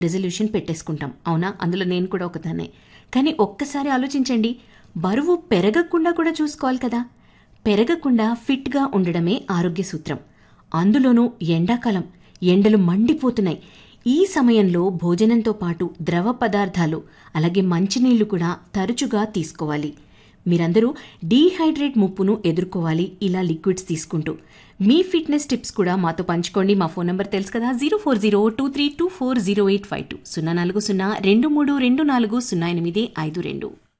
resolution పెట్టేసుకుంటాం అవునా అందులో నేను కూడా ఒకదాన్నే కానీ ఒక్కసారి ఆలోచించండి బరువు పెరగకుండా కూడా చూసుకోవాలి కదా పెరగకుండా ఫిట్గా ఉండడమే ఆరోగ్య సూత్రం అందులోనూ ఎండాకాలం ఎండలు మండిపోతున్నాయి ఈ సమయంలో భోజనంతో పాటు ద్రవ పదార్థాలు అలాగే మంచినీళ్లు కూడా తరచుగా తీసుకోవాలి మీరందరూ డీహైడ్రేట్ ముప్పును ఎదుర్కోవాలి ఇలా లిక్విడ్స్ తీసుకుంటూ మీ ఫిట్నెస్ టిప్స్ కూడా మాతో పంచుకోండి మా ఫోన్ నంబర్ తెలుసు కదా zero four zero two three two four zero eight five two సున్నా నాలుగు సున్నా రెండు మూడు రెండు నాలుగు సున్నా ఎనిమిది ఐదు రెండు